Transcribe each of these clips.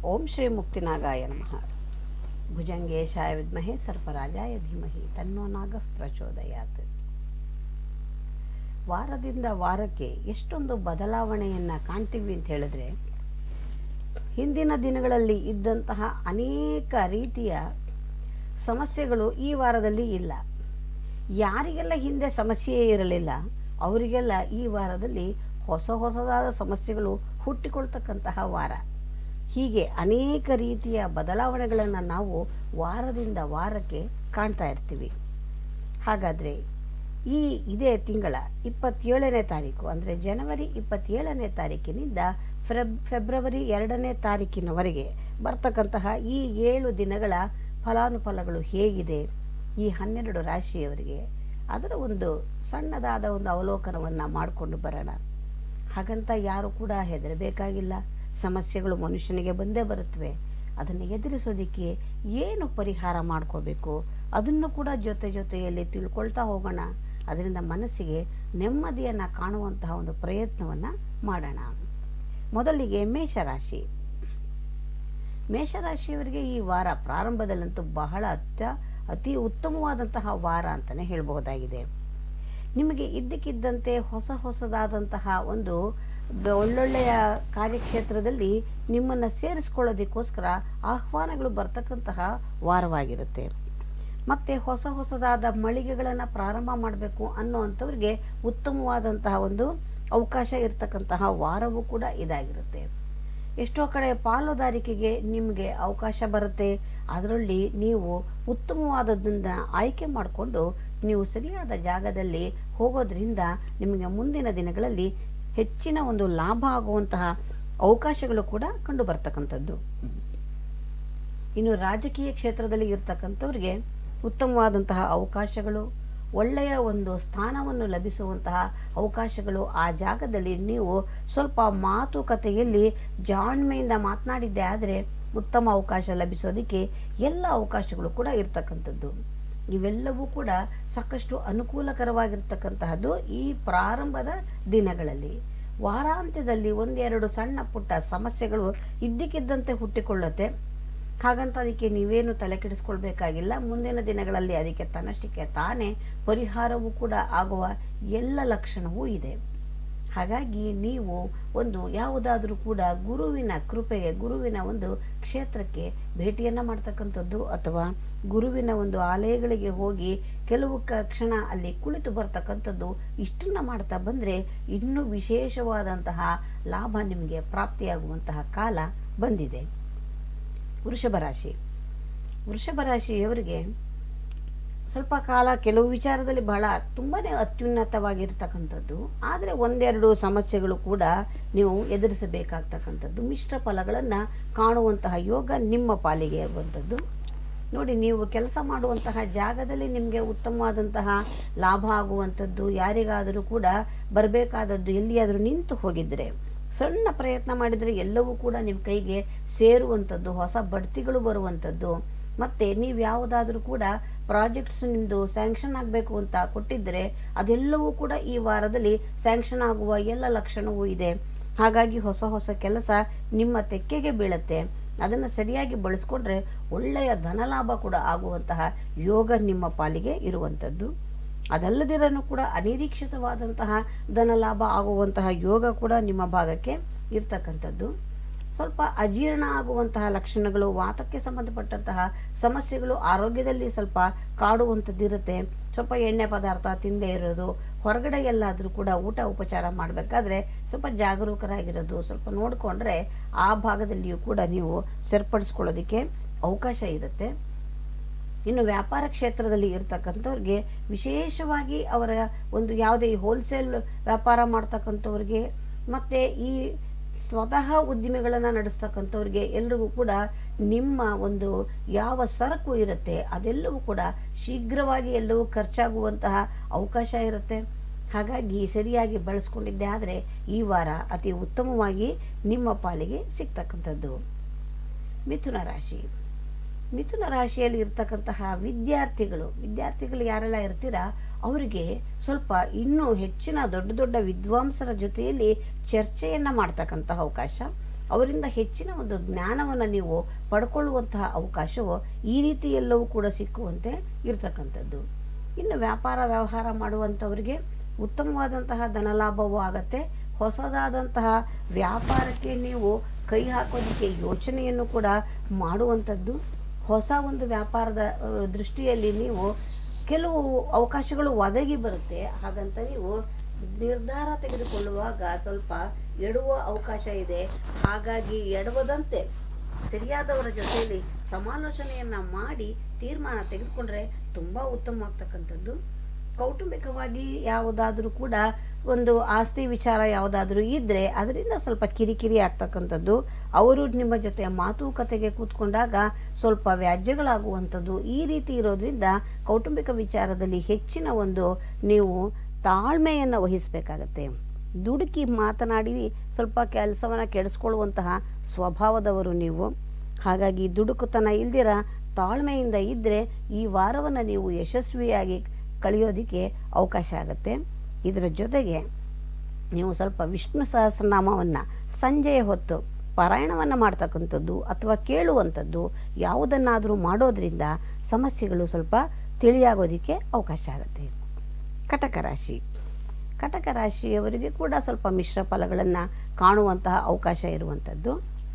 ಓಂ ಶ್ರೀ ಮುಕ್ತಿನಾಗಾಯ ನಮಃ ಭುಜಂಗೇಶಾಯ ವಿದ್ಮಹೆ ಸರ್ಪರಾಜಾಯ ಧೀಮಹಿ ತನ್ನೋ ನಾಗ ಪ್ರಚೋದಯಾತ್ ವಾರದಿಂದ ವಾರಕ್ಕೆ ಎಷ್ಟೊಂದು ಬದಲಾವಣೆಯನ್ನು ಕಾಣ್ತೀವಿ ಅಂತ ಹೇಳಿದ್ರೆ ಹಿಂದಿನ ದಿನಗಳಲ್ಲಿ ಇದ್ದಂತಹ ಅನೇಕ ರೀತಿಯ ಸಮಸ್ಯೆಗಳು ಈ ವಾರದಲ್ಲಿ ಇಲ್ಲ ಯಾರಿಗೆಲ್ಲ ಹಿಂದೆ ಸಮಸ್ಯೆಯೇ ಇರಲಿಲ್ಲ ಅವರಿಗೆಲ್ಲ ಈ ವಾರದಲ್ಲಿ ಹೊಸ ಹೊಸದಾದ ಸಮಸ್ಯೆಗಳು ಹುಟ್ಟಿಕೊಳ್ತಕ್ಕಂತಹ ವಾರ ಹೀಗೆ ಅನೇಕ ರೀತಿಯ ಬದಲಾವಣೆಗಳನ್ನು ನಾವು ವಾರದಿಂದ ವಾರಕ್ಕೆ ಕಾಣ್ತಾ ಇರ್ತೀವಿ ಹಾಗಾದರೆ ಈ ಇದೇ ತಿಂಗಳ ಇಪ್ಪತ್ತೇಳನೇ ತಾರೀಕು ಅಂದರೆ ಜನವರಿ ಇಪ್ಪತ್ತೇಳನೇ ತಾರೀಕಿನಿಂದ ಫೆಬ್ ಫೆಬ್ರವರಿ ಎರಡನೇ ತಾರೀಕಿನವರೆಗೆ ಬರ್ತಕ್ಕಂತಹ ಈ ಏಳು ದಿನಗಳ ಫಲಾನುಫಲಗಳು ಹೇಗಿದೆ ಈ ಹನ್ನೆರಡು ರಾಶಿಯವರಿಗೆ ಅದರ ಒಂದು ಸಣ್ಣದಾದ ಒಂದು ಅವಲೋಕನವನ್ನು ಮಾಡಿಕೊಂಡು ಬರೋಣ ಹಾಗಂತ ಯಾರು ಕೂಡ ಹೆದರಬೇಕಾಗಿಲ್ಲ ಸಮಸ್ಯೆಗಳು ಮನುಷ್ಯನಿಗೆ ಬಂದೇ ಬರುತ್ತವೆ ಅದನ್ನು ಎದುರಿಸೋದಕ್ಕೆ ಏನು ಪರಿಹಾರ ಮಾಡ್ಕೋಬೇಕು ಅದನ್ನು ಕೂಡ ಜೊತೆ ಜೊತೆಯಲ್ಲಿ ತಿಳ್ಕೊಳ್ತಾ ಹೋಗೋಣ ಅದರಿಂದ ಮನಸ್ಸಿಗೆ ನೆಮ್ಮದಿಯನ್ನು ಕಾಣುವಂತಹ ಒಂದು ಪ್ರಯತ್ನವನ್ನು ಮಾಡೋಣ ಮೊದಲಿಗೆ ಮೇಷರಾಶಿ ಮೇಷರಾಶಿಯವರಿಗೆ ಈ ವಾರ ಪ್ರಾರಂಭದಲ್ಲಂತೂ ಬಹಳ ಅತ್ಯ ಅತಿ ಉತ್ತಮವಾದಂತಹ ವಾರ ಅಂತಲೇ ಹೇಳ್ಬಹುದಾಗಿದೆ ನಿಮಗೆ ಇದ್ದಕ್ಕಿದ್ದಂತೆ ಹೊಸ ಹೊಸದಾದಂತಹ ಒಂದು ಬ- ಒಳ್ಳೊಳ್ಳೆಯ ಕಾರ್ಯಕ್ಷೇತ್ರದಲ್ಲಿ ನಿಮ್ಮನ್ನು ಸೇರಿಸ್ಕೊಳ್ಳೋದಕ್ಕೋಸ್ಕರ ಆಹ್ವಾನಗಳು ಬರ್ತಕ್ಕಂತಹ ವಾರವಾಗಿರುತ್ತೆ ಮತ್ತು ಹೊಸ ಹೊಸದಾದ ಮಳಿಗೆಗಳನ್ನು ಪ್ರಾರಂಭ ಮಾಡಬೇಕು ಅನ್ನೋವಂಥವ್ರಿಗೆ ಉತ್ತಮವಾದಂತಹ ಒಂದು ಅವಕಾಶ ಇರತಕ್ಕಂತಹ ವಾರವೂ ಕೂಡ ಇದಾಗಿರುತ್ತೆ ಎಷ್ಟೋ ಕಡೆ ಪಾಲುದಾರಿಕೆಗೆ ನಿಮಗೆ ಅವಕಾಶ ಬರುತ್ತೆ ಅದರಲ್ಲಿ ನೀವು ಉತ್ತಮವಾದದ್ದನ್ನು ಆಯ್ಕೆ ಮಾಡಿಕೊಂಡು ನೀವು ಸರಿಯಾದ ಜಾಗದಲ್ಲಿ ಹೋಗೋದ್ರಿಂದ ನಿಮಗೆ ಮುಂದಿನ ದಿನಗಳಲ್ಲಿ ಹೆಚ್ಚಿನ ಒಂದು ಲಾಭ ಆಗುವಂತಹ ಅವಕಾಶಗಳು ಕೂಡ ಕಂಡು ಬರ್ತಕ್ಕಂಥದ್ದು ಇನ್ನು ರಾಜಕೀಯ ಕ್ಷೇತ್ರದಲ್ಲಿ ಇರ್ತಕ್ಕಂಥವ್ರಿಗೆ ಉತ್ತಮವಾದಂತಹ ಅವಕಾಶಗಳು ಒಳ್ಳೆಯ ಒಂದು ಸ್ಥಾನವನ್ನು ಲಭಿಸುವಂತಹ ಅವಕಾಶಗಳು ಆ ಜಾಗದಲ್ಲಿ ನೀವು ಸ್ವಲ್ಪ ಮಾತುಕತೆಯಲ್ಲಿ ಜಾಣ್ಮೆಯಿಂದ ಮಾತನಾಡಿದ್ದೆ ಆದರೆ ಉತ್ತಮ ಅವಕಾಶ ಲಭಿಸೋದಕ್ಕೆ ಎಲ್ಲ ಅವಕಾಶಗಳು ಕೂಡ ಇರ್ತಕ್ಕಂಥದ್ದು ಇವೆಲ್ಲವೂ ಕೂಡ ಸಾಕಷ್ಟು ಅನುಕೂಲಕರವಾಗಿರ್ತಕ್ಕಂತಹದ್ದು ಈ ಪ್ರಾರಂಭದ ದಿನಗಳಲ್ಲಿ ವಾರಾಂತ್ಯದಲ್ಲಿ ಒಂದೆರಡು ಸಣ್ಣ ಪುಟ್ಟ ಸಮಸ್ಯೆಗಳು ಇದ್ದಕ್ಕಿದ್ದಂತೆ ಹುಟ್ಟಿಕೊಳ್ಳುತ್ತೆ ಹಾಗಂತ ಅದಕ್ಕೆ ನೀವೇನು ತಲೆ ಕೆಡಿಸ್ಕೊಳ್ಬೇಕಾಗಿಲ್ಲ ಮುಂದಿನ ದಿನಗಳಲ್ಲಿ ಅದಕ್ಕೆ ತನ್ನಷ್ಟಕ್ಕೆ ತಾನೇ ಪರಿಹಾರವೂ ಕೂಡ ಆಗುವ ಎಲ್ಲ ಲಕ್ಷಣವೂ ಇದೆ ಹಾಗಾಗಿ ನೀವು ಒಂದು ಯಾವುದಾದ್ರೂ ಕೂಡ ಗುರುವಿನ ಕೃಪೆಗೆ ಗುರುವಿನ ಒಂದು ಕ್ಷೇತ್ರಕ್ಕೆ ಭೇಟಿಯನ್ನು ಮಾಡ್ತಕ್ಕಂಥದ್ದು ಅಥವಾ ಗುರುವಿನ ಒಂದು ಆಲಯಗಳಿಗೆ ಹೋಗಿ ಕೆಲವು ಕ ಕ್ಷಣ ಅಲ್ಲಿ ಕುಳಿತು ಬರ್ತಕ್ಕಂಥದ್ದು ಇಷ್ಟನ್ನ ಮಾಡ್ತಾ ಬಂದರೆ ಇನ್ನೂ ವಿಶೇಷವಾದಂತಹ ಲಾಭ ನಿಮಗೆ ಪ್ರಾಪ್ತಿಯಾಗುವಂತಹ ಕಾಲ ಬಂದಿದೆ ವೃಷಭ ರಾಶಿ ವೃಷಭ ರಾಶಿಯವರಿಗೆ ಸ್ವಲ್ಪ ಕಾಲ ಕೆಲವು ವಿಚಾರದಲ್ಲಿ ಬಹಳ ತುಂಬಾ ಅತ್ಯುನ್ನತವಾಗಿರ್ತಕ್ಕಂಥದ್ದು ಆದರೆ ಒಂದೆರಡು ಸಮಸ್ಯೆಗಳು ಕೂಡ ನೀವು ಎದುರಿಸಬೇಕಾಗ್ತಕ್ಕಂಥದ್ದು ಮಿಶ್ರ ಫಲಗಳನ್ನು ಕಾಣುವಂತಹ ಯೋಗ ನಿಮ್ಮ ಪಾಲಿಗೆ ಇರುವಂಥದ್ದು ನೋಡಿ ನೀವು ಕೆಲಸ ಮಾಡುವಂತಹ ಜಾಗದಲ್ಲಿ ನಿಮಗೆ ಉತ್ತಮವಾದಂತಹ ಲಾಭ ಆಗುವಂಥದ್ದು ಯಾರಿಗಾದರೂ ಕೂಡ ಬರಬೇಕಾದದ್ದು ಎಲ್ಲಿಯಾದರೂ ನಿಂತು ಹೋಗಿದ್ರೆ ಸಣ್ಣ ಪ್ರಯತ್ನ ಮಾಡಿದರೆ ಎಲ್ಲವೂ ಕೂಡ ನಿಮ್ಮ ಕೈಗೆ ಸೇರುವಂಥದ್ದು ಹೊಸ ಬಡ್ತಿಗಳು ಬರುವಂಥದ್ದು ಮತ್ತು ನೀವು ಯಾವುದಾದ್ರೂ ಕೂಡ ಪ್ರಾಜೆಕ್ಟ್ಸ್ ನಿಮ್ಮದು ಸ್ಯಾಂಕ್ಷನ್ ಆಗಬೇಕು ಅಂತ ಕೊಟ್ಟಿದ್ದರೆ ಅದೆಲ್ಲವೂ ಕೂಡ ಈ ವಾರದಲ್ಲಿ ಸ್ಯಾಂಕ್ಷನ್ ಆಗುವ ಎಲ್ಲ ಲಕ್ಷಣವೂ ಇದೆ ಹಾಗಾಗಿ ಹೊಸ ಹೊಸ ಕೆಲಸ ನಿಮ್ಮ ತೆಕ್ಕೆಗೆ ಬೀಳುತ್ತೆ ಅದನ್ನು ಸರಿಯಾಗಿ ಬಳಸ್ಕೊಂಡ್ರೆ ಒಳ್ಳೆಯ ಧನಲಾಭ ಕೂಡ ಆಗುವಂತಹ ಯೋಗ ನಿಮ್ಮ ಪಾಲಿಗೆ ಇರುವಂಥದ್ದು ಅದಲ್ಲದಿರನು ಕೂಡ ಅನಿರೀಕ್ಷಿತವಾದಂತಹ ಧನಲಾಭ ಆಗುವಂತಹ ಯೋಗ ಕೂಡ ನಿಮ್ಮ ಭಾಗಕ್ಕೆ ಇರ್ತಕ್ಕಂಥದ್ದು ಸ್ವಲ್ಪ ಅಜೀರ್ಣ ಆಗುವಂತಹ ಲಕ್ಷಣಗಳು ವಾತಕ್ಕೆ ಸಂಬಂಧಪಟ್ಟಂತಹ ಸಮಸ್ಯೆಗಳು ಆರೋಗ್ಯದಲ್ಲಿ ಸ್ವಲ್ಪ ಕಾಡುವಂಥದ್ದಿರುತ್ತೆ ಸ್ವಲ್ಪ ಎಣ್ಣೆ ಪದಾರ್ಥ ತಿಂದೇ ಇರೋದು ಹೊರಗಡೆ ಎಲ್ಲಾದರೂ ಕೂಡ ಊಟ ಉಪಚಾರ ಮಾಡಬೇಕಾದ್ರೆ ಸ್ವಲ್ಪ ಜಾಗರೂಕರಾಗಿರೋದು ಸ್ವಲ್ಪ ನೋಡಿಕೊಂಡ್ರೆ ಆ ಭಾಗದಲ್ಲಿಯೂ ಕೂಡ ನೀವು ಸರಿಪಡಿಸ್ಕೊಳ್ಳೋದಕ್ಕೆ ಅವಕಾಶ ಇರುತ್ತೆ ಇನ್ನು ವ್ಯಾಪಾರ ಕ್ಷೇತ್ರದಲ್ಲಿ ಇರ್ತಕ್ಕಂಥವ್ರಿಗೆ ವಿಶೇಷವಾಗಿ ಅವರ ಒಂದು ಯಾವುದೇ ಈ ಹೋಲ್ಸೇಲ್ ವ್ಯಾಪಾರ ಮಾಡ್ತಕ್ಕಂಥವ್ರಿಗೆ ಮತ್ತು ಈ ಸ್ವತಃ ಉದ್ದಿಮೆಗಳನ್ನು ನಡೆಸ್ತಕ್ಕಂಥವ್ರಿಗೆ ಎಲ್ರಿಗೂ ಕೂಡ ನಿಮ್ಮ ಒಂದು ಯಾವ ಸರಕು ಇರುತ್ತೆ ಅದೆಲ್ಲವೂ ಕೂಡ ಶೀಘ್ರವಾಗಿ ಎಲ್ಲವೂ ಖರ್ಚಾಗುವಂತಹ ಅವಕಾಶ ಇರುತ್ತೆ ಹಾಗಾಗಿ ಸರಿಯಾಗಿ ಬಳಸ್ಕೊಂಡಿದ್ದೆ ಆದರೆ ಈ ವಾರ ಅತಿ ಉತ್ತಮವಾಗಿ ನಿಮ್ಮ ಪಾಲಿಗೆ ಸಿಗ್ತಕ್ಕಂಥದ್ದು ಮಿಥುನ ರಾಶಿ ಮಿಥುನ ರಾಶಿಯಲ್ಲಿ ಇರ್ತಕ್ಕಂತಹ ವಿದ್ಯಾರ್ಥಿಗಳು ವಿದ್ಯಾರ್ಥಿಗಳು ಯಾರೆಲ್ಲ ಇರ್ತೀರಾ ಅವರಿಗೆ ಸ್ವಲ್ಪ ಇನ್ನೂ ಹೆಚ್ಚಿನ ದೊಡ್ಡ ದೊಡ್ಡ ವಿದ್ವಾಂಸರ ಜೊತೆಯಲ್ಲಿ ಚರ್ಚೆಯನ್ನು ಮಾಡ್ತಕ್ಕಂತಹ ಅವಕಾಶ ಅವರಿಂದ ಹೆಚ್ಚಿನ ಒಂದು ಜ್ಞಾನವನ್ನು ನೀವು ಪಡ್ಕೊಳ್ಳುವಂತಹ ಅವಕಾಶವು ಈ ರೀತಿ ಎಲ್ಲವೂ ಕೂಡ ಸಿಕ್ಕುವಂತೆ ಇರತಕ್ಕಂಥದ್ದು ಇನ್ನು ವ್ಯಾಪಾರ ವ್ಯವಹಾರ ಮಾಡುವಂಥವರಿಗೆ ಉತ್ತಮವಾದಂತಹ ಧನಲಾಭವೂ ಆಗತ್ತೆ ಹೊಸದಾದಂತಹ ವ್ಯಾಪಾರಕ್ಕೆ ನೀವು ಕೈ ಹಾಕೋದಕ್ಕೆ ಯೋಚನೆಯನ್ನು ಕೂಡ ಮಾಡುವಂಥದ್ದು ಹೊಸ ಒಂದು ವ್ಯಾಪಾರದ ಆ, ದೃಷ್ಟಿಯಲ್ಲಿ ನೀವು ಕೆಲವು ಅವಕಾಶಗಳು ಒದಗಿ ಬರುತ್ತೆ ಹಾಗಂತ ನೀವು ನಿರ್ಧಾರ ತೆಗೆದುಕೊಳ್ಳುವಾಗ ಸ್ವಲ್ಪ ಎಡುವ ಅವಕಾಶ ಇದೆ ಹಾಗಾಗಿ ಎಡವದಂತೆ ಸರಿಯಾದವರ ಜೊತೆಯಲ್ಲಿ ಸಮಾಲೋಚನೆಯನ್ನ ಮಾಡಿ ತೀರ್ಮಾನ ತೆಗೆದುಕೊಂಡ್ರೆ ತುಂಬಾ ಉತ್ತಮವಾಗ್ತಕ್ಕಂಥದ್ದು ಕೌಟುಂಬಿಕವಾಗಿ ಯಾವುದಾದ್ರೂ ಕೂಡ ಒಂದು ಆಸ್ತಿ ವಿಚಾರ ಯಾವುದಾದ್ರೂ ಇದ್ದರೆ ಅದರಿಂದ ಸ್ವಲ್ಪ ಕಿರಿಕಿರಿ ಆಗ್ತಕ್ಕಂಥದ್ದು ಅವರು ನಿಮ್ಮ ಜೊತೆ ಮಾತುಕತೆಗೆ ಕೂತ್ಕೊಂಡಾಗ ಸ್ವಲ್ಪ ವ್ಯಾಜ್ಯಗಳಾಗುವಂಥದ್ದು ಈ ರೀತಿ ಇರೋದ್ರಿಂದ ಕೌಟುಂಬಿಕ ವಿಚಾರದಲ್ಲಿ ಹೆಚ್ಚಿನ ಒಂದು ನೀವು ತಾಳ್ಮೆಯನ್ನು ವಹಿಸಬೇಕಾಗತ್ತೆ ದುಡುಕಿ ಮಾತನಾಡಿ ಸ್ವಲ್ಪ ಕೆಲಸವನ್ನು ಕೆಡಿಸ್ಕೊಳ್ಳುವಂತಹ ಸ್ವಭಾವದವರು ನೀವು ಹಾಗಾಗಿ ದುಡುಕುತನ ಇಲ್ದಿರ ತಾಳ್ಮೆಯಿಂದ ಇದ್ದರೆ ಈ ವಾರವನ್ನು ನೀವು ಯಶಸ್ವಿಯಾಗಿ ಕಳೆಯೋದಕ್ಕೆ ಅವಕಾಶ ಆಗುತ್ತೆ ಇದರ ಜೊತೆಗೆ ನೀವು ಸ್ವಲ್ಪ ವಿಷ್ಣು ಸಹಸ್ರನಾಮವನ್ನು ಸಂಜೆಯ ಹೊತ್ತು ಪಾರಾಯಣವನ್ನು ಮಾಡ್ತಕ್ಕಂಥದ್ದು ಅಥವಾ ಕೇಳುವಂಥದ್ದು ಯಾವುದನ್ನಾದರೂ ಮಾಡೋದ್ರಿಂದ ಸಮಸ್ಯೆಗಳು ಸ್ವಲ್ಪ ತಿಳಿಯಾಗೋದಕ್ಕೆ ಅವಕಾಶ ಆಗುತ್ತೆ ಕಟಕ ರಾಶಿ ಕಟಕ ರಾಶಿಯವರಿಗೆ ಕೂಡ ಸ್ವಲ್ಪ ಮಿಶ್ರ ಫಲಗಳನ್ನು ಕಾಣುವಂತಹ ಅವಕಾಶ ಇರುವಂಥದ್ದು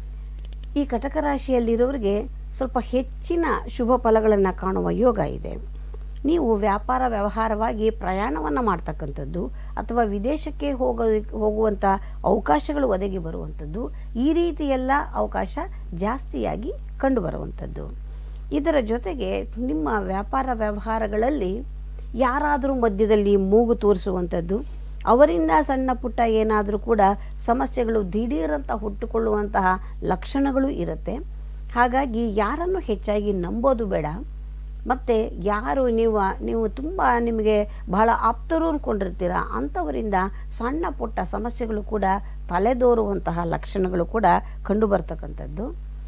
ಈ ಕಟಕ ರಾಶಿಯಲ್ಲಿರೋರಿಗೆ ಸ್ವಲ್ಪ ಹೆಚ್ಚಿನ ಶುಭ ಫಲಗಳನ್ನು ಕಾಣುವ ಯೋಗ ಇದೆ ನೀವು ವ್ಯಾಪಾರ ವ್ಯವಹಾರವಾಗಿ ಪ್ರಯಾಣವನ್ನು ಮಾಡ್ತಕ್ಕಂಥದ್ದು ಅಥವಾ ವಿದೇಶಕ್ಕೆ ಹೋಗೋ ಹೋಗುವಂಥ ಅವಕಾಶಗಳು ಒದಗಿ ಬರುವಂಥದ್ದು ಈ ರೀತಿ ಎಲ್ಲ ಅವಕಾಶ ಜಾಸ್ತಿಯಾಗಿ ಕಂಡುಬರುವಂಥದ್ದು ಇದರ ಜೊತೆಗೆ ನಿಮ್ಮ ವ್ಯಾಪಾರ ವ್ಯವಹಾರಗಳಲ್ಲಿ ಯಾರಾದರೂ ಮಧ್ಯದಲ್ಲಿ ಮೂಗು ತೋರಿಸುವಂಥದ್ದು ಅವರಿಂದ ಸಣ್ಣ ಪುಟ್ಟ ಏನಾದರೂ ಕೂಡ ಸಮಸ್ಯೆಗಳು ದಿಢೀರಂತ ಹುಟ್ಟುಕೊಳ್ಳುವಂತಹ ಲಕ್ಷಣಗಳು ಇರುತ್ತೆ ಹಾಗಾಗಿ ಯಾರನ್ನು ಹೆಚ್ಚಾಗಿ ನಂಬೋದು ಬೇಡ ಮತ್ತು ಯಾರು ನೀವು ನೀವು ತುಂಬ ನಿಮಗೆ ಬಹಳ ಆಪ್ತರು ಅಂದ್ಕೊಂಡಿರ್ತೀರ ಅಂಥವರಿಂದ ಸಣ್ಣ ಪುಟ್ಟ ಸಮಸ್ಯೆಗಳು ಕೂಡ ತಲೆದೋರುವಂತಹ ಲಕ್ಷಣಗಳು ಕೂಡ ಕಂಡು ಬರ್ತಕ್ಕಂಥದ್ದು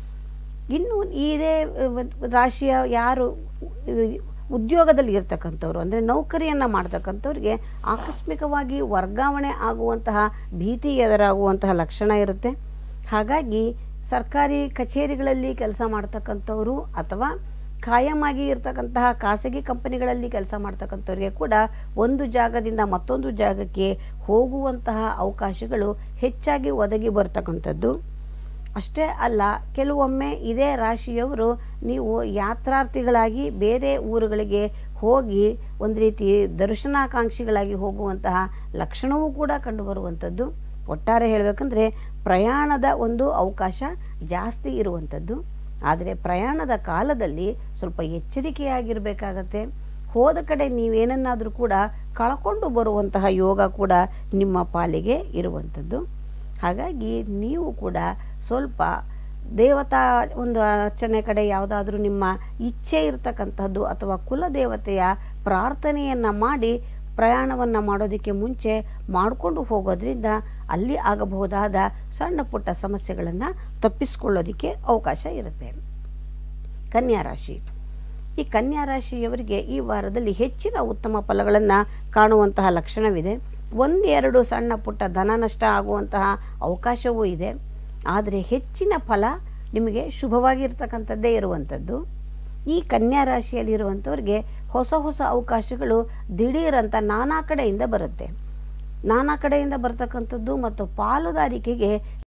ಇನ್ನು ಇದೇ ಅಹ್, ರಾಶಿಯ ಯಾರು ಅಹ್, ಉದ್ಯೋಗದಲ್ಲಿ ಇರ್ತಕ್ಕಂಥವ್ರು ಅಂದರೆ ನೌಕರಿಯನ್ನು ಮಾಡ್ತಕ್ಕಂಥವ್ರಿಗೆ ಆಕಸ್ಮಿಕವಾಗಿ ವರ್ಗಾವಣೆ ಆಗುವಂತಹ ಭೀತಿ ಎದುರಾಗುವಂತಹ ಲಕ್ಷಣ ಇರುತ್ತೆ ಹಾಗಾಗಿ ಸರ್ಕಾರಿ ಕಚೇರಿಗಳಲ್ಲಿ ಕೆಲಸ ಮಾಡ್ತಕ್ಕಂಥವ್ರು ಅಥವಾ ಕಾಯಮಾಗಿ ಇರ್ತಕ್ಕಂತಹ ಖಾಸಗಿ ಕಂಪನಿಗಳಲ್ಲಿ ಕೆಲಸ ಮಾಡ್ತಕ್ಕಂಥವ್ರಿಗೆ ಕೂಡ ಒಂದು ಜಾಗದಿಂದ ಮತ್ತೊಂದು ಜಾಗಕ್ಕೆ ಹೋಗುವಂತಹ ಅವಕಾಶಗಳು ಹೆಚ್ಚಾಗಿ ಒದಗಿ ಬರ್ತಕ್ಕಂಥದ್ದು ಅಷ್ಟೇ ಅಲ್ಲ ಕೆಲವೊಮ್ಮೆ ಇದೇ ರಾಶಿಯವರು ನೀವು ಯಾತ್ರಾರ್ಥಿಗಳಾಗಿ ಬೇರೆ ಊರುಗಳಿಗೆ ಹೋಗಿ ಒಂದು ರೀತಿ ದರ್ಶನಾಕಾಂಕ್ಷಿಗಳಾಗಿ ಹೋಗುವಂತಹ ಲಕ್ಷಣವೂ ಕೂಡ ಕಂಡುಬರುವಂಥದ್ದು ಒಟ್ಟಾರೆ ಹೇಳಬೇಕಂದ್ರೆ ಪ್ರಯಾಣದ ಒಂದು ಅವಕಾಶ ಜಾಸ್ತಿ ಇರುವಂಥದ್ದು ಆದರೆ ಪ್ರಯಾಣದ ಕಾಲದಲ್ಲಿ ಸ್ವಲ್ಪ ಎಚ್ಚರಿಕೆಯಾಗಿರಬೇಕಾಗತ್ತೆ ಹೋದ ಕಡೆ ನೀವೇನನ್ನಾದರೂ ಕೂಡ ಕಳ್ಕೊಂಡು ಬರುವಂತಹ ಯೋಗ ಕೂಡ ನಿಮ್ಮ ಪಾಲಿಗೆ ಇರುವಂಥದ್ದು ಹಾಗಾಗಿ ನೀವು ಕೂಡ ಸ್ವಲ್ಪ ದೇವತಾ ಒಂದು ಅರ್ಚನೆ ಕಡೆ ಯಾವುದಾದ್ರೂ ನಿಮ್ಮ ಇಚ್ಛೆ ಇರತಕ್ಕಂಥದ್ದು ಅಥವಾ ಕುಲದೇವತೆಯ ಪ್ರಾರ್ಥನೆಯನ್ನು ಮಾಡಿ ಪ್ರಯಾಣವನ್ನು ಮಾಡೋದಕ್ಕೆ ಮುಂಚೆ ಮಾಡಿಕೊಂಡು ಹೋಗೋದ್ರಿಂದ ಅಲ್ಲಿ ಆಗಬಹುದಾದ ಸಣ್ಣ ಪುಟ್ಟ ಸಮಸ್ಯೆಗಳನ್ನು ತಪ್ಪಿಸ್ಕೊಳ್ಳೋದಕ್ಕೆ ಅವಕಾಶ ಇರುತ್ತೆ ಕನ್ಯಾ ರಾಶಿ ಈ ಕನ್ಯಾ ರಾಶಿಯವರಿಗೆ ಈ ವಾರದಲ್ಲಿ ಹೆಚ್ಚಿನ ಉತ್ತಮ ಫಲಗಳನ್ನು ಕಾಣುವಂತಹ ಲಕ್ಷಣವಿದೆ ಒಂದೆರಡು ಸಣ್ಣ ಪುಟ್ಟ ಧನ ನಷ್ಟ ಆಗುವಂತಹ ಅವಕಾಶವೂ ಇದೆ ಆದರೆ ಹೆಚ್ಚಿನ ಫಲ ನಿಮಗೆ ಶುಭವಾಗಿರ್ತಕ್ಕಂಥದ್ದೇ ಇರುವಂಥದ್ದು ಈ ಕನ್ಯಾ ರಾಶಿಯಲ್ಲಿರುವಂಥವ್ರಿಗೆ ಹೊಸ ಹೊಸ ಅವಕಾಶಗಳು ದಿಢೀರಂತ ನಾನಾ ಕಡೆಯಿಂದ ಬರುತ್ತೆ ನಾನಾ ಕಡೆಯಿಂದ ಬರ್ತಕ್ಕಂಥದ್ದು ಮತ್ತು ಪಾಲುದಾರಿಕೆಗೆ